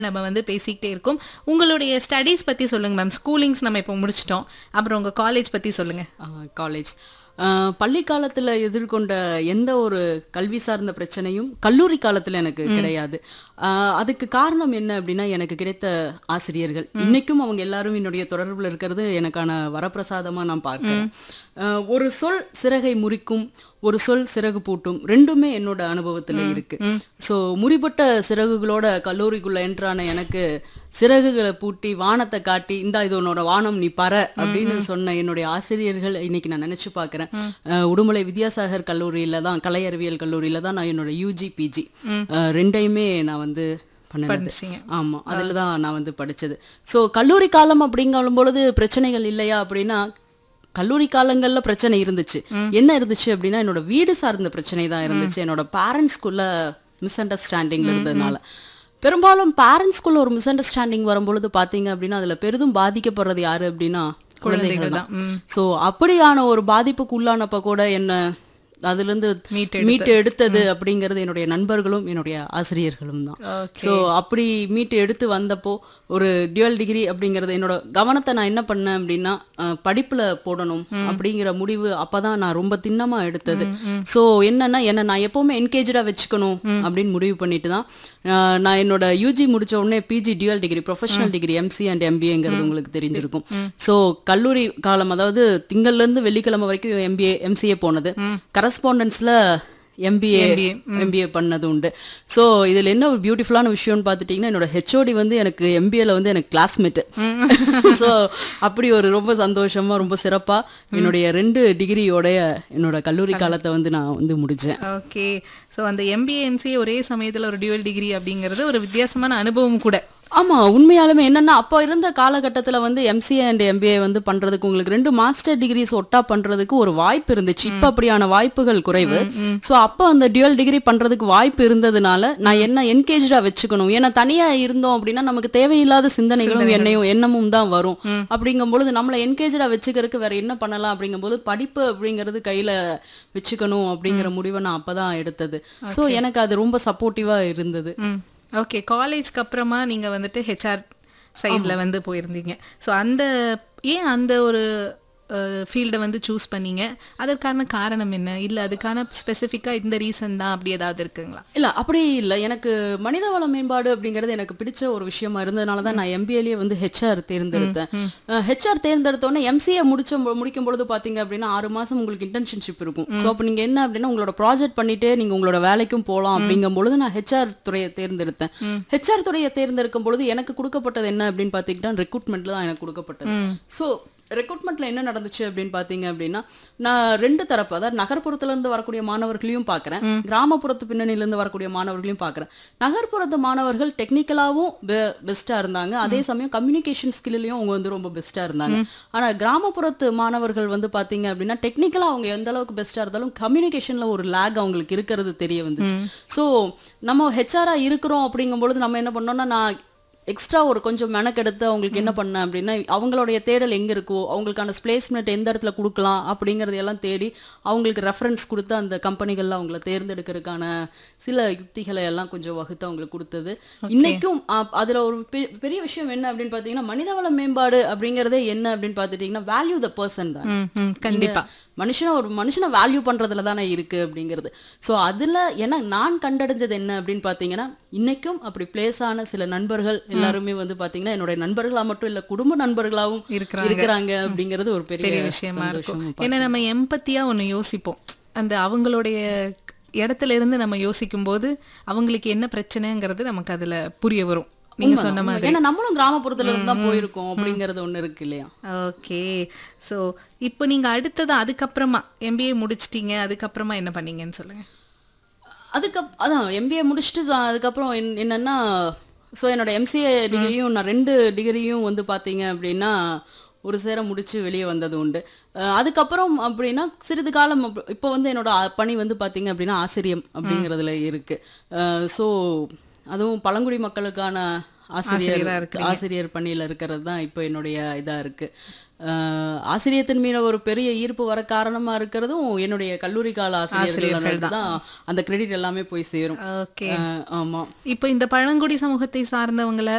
நம்ம வந்து பேசிக்கிட்டே இருக்கோம் உங்களுடைய ஸ்டடீஸ் பத்தி சொல்லுங்க மேம் ஸ்கூலிங்ஸ் நம்ம இப்போ முடிச்சிட்டோம் அப்புறம் உங்க காலேஜ் பத்தி சொல்லுங்க காலேஜ் பள்ளி காலத்துல எதிர்கொண்ட எந்த ஒரு கல்வி சார்ந்த பிரச்சனையும் கல்லூரி காலத்துல எனக்கு கிடையாது ஆஹ் அதுக்கு காரணம் என்ன அப்படின்னா எனக்கு கிடைத்த ஆசிரியர்கள் இன்னைக்கும் அவங்க எல்லாரும் என்னுடைய தொடர்புல இருக்கிறது எனக்கான வரப்பிரசாதமா நான் பார்க்கிறேன் ஆஹ் ஒரு சொல் சிறகை முறிக்கும் ஒரு சொல் சிறகு பூட்டும் ரெண்டுமே என்னோட அனுபவத்துல இருக்கு சோ முறிபட்ட சிறகுகளோட கல்லூரிக்குள்ள என்ட்ரான எனக்கு சிறகுகளை பூட்டி வானத்தை காட்டி இந்தா இது உன்னோட வானம் நீ பற அப்படின்னு சொன்ன என்னுடைய ஆசிரியர்கள் இன்னைக்கு நான் நினைச்சு பார்க்கிறேன் அஹ் உடுமலை வித்யாசாகர் கல்லூரியில தான் கலை அறிவியல் கல்லூரியில தான் நான் என்னோட யூஜி பிஜி ரெண்டையுமே நான் வந்து பண்ணினது படிச்சீங்க ஆமா அதுல தான் நான் வந்து படிச்சது சோ கல்லூரி காலம் அப்படிங்கும் பொழுது பிரச்சனைகள் இல்லையா அப்படின்னா கல்லூரி காலங்கள்ல பிரச்சனை இருந்துச்சு என்ன இருந்துச்சு அப்படின்னா என்னோட வீடு சார்ந்த பிரச்சனை தான் இருந்துச்சு என்னோட பேரண்ட்ஸ்குள்ள மிஸ் அண்டர்ஸ்டாண்டிங் இருந்ததுனால பெரும்பாலும் பேரண்ட்ஸ்குள்ள ஒரு மிஸ் அண்டர்ஸ்டாண்டிங் வரும்பொழுது பாத்தீங்க அப்படின்னா அதுல பெரிதும் பாதிக்கப்படுறது யாரு அப்படின்னா குழந்தைகள் தான் சோ அப்படியான ஒரு பாதிப்புக்கு உள்ளானப்ப கூட என்ன அதுல இருந்து மீட்டு மீட்டு எடுத்தது அப்படிங்கிறது என்னுடைய நண்பர்களும் என்னுடைய ஆசிரியர்களும் தான் ஓகே ஸோ அப்படி மீட்டு எடுத்து வந்தப்போ ஒரு டியூவல் டிகிரி அப்படிங்கிறது என்னோட கவனத்தை நான் என்ன பண்ணேன் அப்படின்னா அஹ், படிப்புல போடணும் அப்படிங்கிற முடிவு அப்பதான் நான் ரொம்ப திண்ணமா எடுத்தது ஸோ என்னன்னா என்ன நான் எப்பவுமே என்கேஜா வச்சுக்கணும் அப்படின்னு முடிவு பண்ணிட்டு தான் அஹ், நான் என்னோட யூஜி முடிச்ச உடனே PG dual degree professional degree M C and எம்பிஏங்கிறது உங்களுக்கு தெரிஞ்சிருக்கும் ஸோ கல்லூரி காலம் அதாவது திங்கள்ல இருந்து வெள்ளிக்கிழமை வரைக்கும் எம்பிஏ எம்சிஏ போனது கரஸ்பாண்டன்ஸ்ல எம்பிஏ எம்பிஏ பண்ணது உண்டு ஸோ இதில் என்ன ஒரு பியூட்டிஃபுல்லான விஷயம்னு பார்த்துட்டிங்கன்னா என்னோட ஹெச்ஓடி வந்து எனக்கு எம்பிஏல வந்து எனக்கு கிளாஸ்மேட்டு ஸோ அப்படி ஒரு ரொம்ப சந்தோஷமா ரொம்ப சிறப்பா என்னுடைய ரெண்டு டிகிரியோடைய என்னோட கல்லூரி காலத்தை வந்து நான் வந்து முடிச்சேன் ஓகே ஸோ அந்த எம்பிஏ எம்சிஏ ஒரே சமயத்துல ஒரு டியூவல் டிகிரி அப்படிங்கிறது ஒரு வித்தியாசமான அனுபவம் கூட ஆமா உண்மையாலுமே என்னன்னா அப்போ இருந்த காலகட்டத்துல வந்து எம்சிஏ அண்ட் எம்பிஏ வந்து பண்றதுக்கு உங்களுக்கு ரெண்டு மாஸ்டர் டிகிரிஸ் ஒட்டா பண்றதுக்கு ஒரு வாய்ப்பு இருந்துச்சு இப்ப அப்படியான வாய்ப்புகள் குறைவு சோ அப்போ அந்த டியூவல் டிகிரி பண்றதுக்கு வாய்ப்பு இருந்ததுனால நான் என்ன என்கேஜா வச்சுக்கணும் ஏன்னா தனியா இருந்தோம் அப்படின்னா நமக்கு தேவையில்லாத சிந்தனைகளும் எண்ணெயும் எண்ணமும் தான் வரும் அப்படிங்கும் பொழுது நம்மளை என்கேஜா வச்சுக்கிறதுக்கு வேற என்ன பண்ணலாம் அப்படிங்கும்போது படிப்பு அப்படிங்கிறது கையில வச்சுக்கணும் அப்படிங்கிற முடிவை நான் அப்பதான் எடுத்தது சோ எனக்கு அது ரொம்ப சப்போர்ட்டிவா இருந்தது ம் ஓகே காலேஜ்க்கு அப்புறமா நீங்க வந்துட்டு ஹெச்ஆர் சைடில் வந்து போயிருந்தீங்க ஸோ அந்த ஏன் அந்த ஒரு ஃபீல்டை வந்து சூஸ் பண்ணீங்க அதற்கான காரணம் என்ன இல்லை அதுக்கான ஸ்பெசிஃபிக்காக இந்த ரீசன் தான் அப்படி ஏதாவது இருக்குங்களா இல்ல அப்படி இல்ல எனக்கு மனிதவள மேம்பாடு அப்படிங்கிறது எனக்கு பிடிச்ச ஒரு விஷயமா இருந்ததுனால தான் நான் எம்பிஏலயே வந்து ஹெச்ஆர் தேர்ந்தெடுத்தேன் ஹெச்ஆர் தேர்ந்தெடுத்தோடனே எம்சிஏ முடிச்ச முடிக்கும் பொழுது பாத்தீங்க அப்படின்னா ஆறு மாசம் உங்களுக்கு இன்டர்ன்ஷிப் இருக்கும் ஸோ அப்போ நீங்க என்ன அப்படின்னா உங்களோட ப்ராஜெக்ட் பண்ணிட்டே நீங்க உங்களோட வேலைக்கும் போகலாம் அப்படிங்கும் பொழுது நான் ஹெச்ஆர் துறையை தேர்ந்தெடுத்தேன் ஹெச்ஆர் துறையை தேர்ந்தெடுக்கும் பொழுது எனக்கு கொடுக்கப்பட்டது என்ன அப்படின்னு பாத்தீங்கன்னா ரெக்ரூட்மெண்ட்ல தான் எனக்கு கொடுக்கப்பட்டது ஸோ ரெக்ரூட்மெண்ட்ல என்ன நடந்துச்சு அப்படின்னு பாத்தீங்க அப்படின்னா நான் ரெண்டு தரப்பு அதாவது நகர்ப்புறத்துல இருந்து வரக்கூடிய மாணவர்களையும் பார்க்கறேன் கிராமப்புறத்து பின்னணியில இருந்து வரக்கூடிய மாணவர்களையும் பார்க்கறேன் நகர்ப்புறத்து மாணவர்கள் டெக்னிக்கலாவும் பெஸ்டா இருந்தாங்க அதே சமயம் கம்யூனிகேஷன் ஸ்கில்லையும் அவங்க வந்து ரொம்ப பெஸ்டா இருந்தாங்க ஆனா கிராமப்புறத்து மாணவர்கள் வந்து பாத்தீங்க அப்படின்னா டெக்னிக்கலா அவங்க எந்த அளவுக்கு பெஸ்டா இருந்தாலும் கம்யூனிகேஷன்ல ஒரு லேக் அவங்களுக்கு இருக்கிறது தெரிய வந்துச்சு சோ நம்ம ஹெச்ஆரா இருக்கிறோம் அப்படிங்கும் பொழுது நம்ம என்ன பண்ணோம்னா நான் எக்ஸ்ட்ரா ஒரு கொஞ்சம் மெனக்கெடுத்து அவங்களுக்கு என்ன பண்ணேன் அப்படின்னா அவங்களுடைய தேடல் எங்க இருக்கோ அவங்களுக்கான பிளேஸ்மெண்ட் எந்த இடத்துல கொடுக்கலாம் அப்படிங்கறது எல்லாம் தேடி அவங்களுக்கு ரெஃபரன்ஸ் கொடுத்து அந்த கம்பெனிகள்ல அவங்கள தேர்ந்தெடுக்கிறதுக்கான சில யுக்திகளை எல்லாம் கொஞ்சம் வகுத்து அவங்களுக்கு கொடுத்தது இன்னைக்கும் அ, அதுல ஒரு பெ- பெரிய விஷயம் என்ன அப்படின்னு பாத்தீங்கன்னா மனிதவள மேம்பாடு அப்படிங்கறதே என்ன அப்படின்னு பாத்துட்டீங்கன்னா வேல்யூ த பர்சன் தான் ம் ம் கண்டிப்பா மனுஷனை ஒரு மனுஷனை வேல்யூ பண்றதுல தானே இருக்கு அப்படிங்கிறது ஸோ அதுல ஏன்னா நான் கண்டடைஞ்சது என்ன அப்படின்னு பாத்தீங்கன்னா இன்னைக்கும் அப்படி பிளேஸ் ஆன சில நண்பர்கள் எல்லாருமே வந்து பாத்தீங்கன்னா என்னுடைய நண்பர்களா மட்டும் இல்ல குடும்ப நண்பர்களாவும் இருக்கிறாங்க. இருக்கிறாங்க அப்படிங்கிறது ஒரு பெரிய பெரிய விஷயமா இருக்கும் சந்தோஷம். ஏன்னா நம்ம எம்பத்தியா ஒண்ணு யோசிப்போம் அந்த அவங்களுடைய இடத்துல இருந்து நம்ம யோசிக்கும் போது அவங்களுக்கு என்ன பிரச்சனைங்கிறது நமக்கு அதுல புரிய வரும் நீங்க உண்மை, சொன்ன உண்மை. மாதிரி ஏன்னா நம்மளும் கிராமப்புறத்துல இருந்து தான் போயிருக்கோம் அப்படிங்கறது ஒண்ணு இருக்கு இல்லையா ஓகே ஸோ இப்போ நீங்க அடுத்தது அதுக்கப்புறமா எம்பிஏ முடிச்சிட்டீங்க அதுக்கப்புறமா என்ன பண்ணீங்கன்னு சொல்லுங்க அதுக்கப் அதான் எம்பிஏ முடிச்சுட்டு ச- அதுக்கப்புறம் என்- என்னன்னா ஸோ என்னோட எம்சிஏ டிகிரியும் நான் ரெண்டு டிகிரியும் வந்து பார்த்தீங்க அப்படின்னா ஒரு சேர முடிச்சு வெளியே வந்தது உண்டு அஹ் அதுக்கப்புறம் அப்படின்னா சிறிது காலம் அப்ப- இப்போ வந்து என்னோட அ- பணி வந்து பார்த்தீங்க அப்படின்னா ஆசிரியம் அப்படிங்கிறதுல இருக்கு ஸோ அதுவும் பழங்குடி மக்களுக்கான ஆசிரியர் ஆசிரியரா இருக்கிறீங்க. ஆசிரியர் பணியில இருக்கிறது தான் இப்போ என்னுடைய இதா இருக்கு அஹ், ஆசிரியத்தின் மீது ஒரு பெரிய ஈர்ப்பு வர காரணமா இருக்கிறதும் என்னுடைய கல்லூரி கால ஆசிரியர்கள் ஆசிரியர்கள் தான் அந்த கிரெடிட் எல்லாமே போய் சேரும் ஓகே அஹ், ஆமா இப்போ இந்த பழங்குடி சமூகத்தை சார்ந்தவங்கள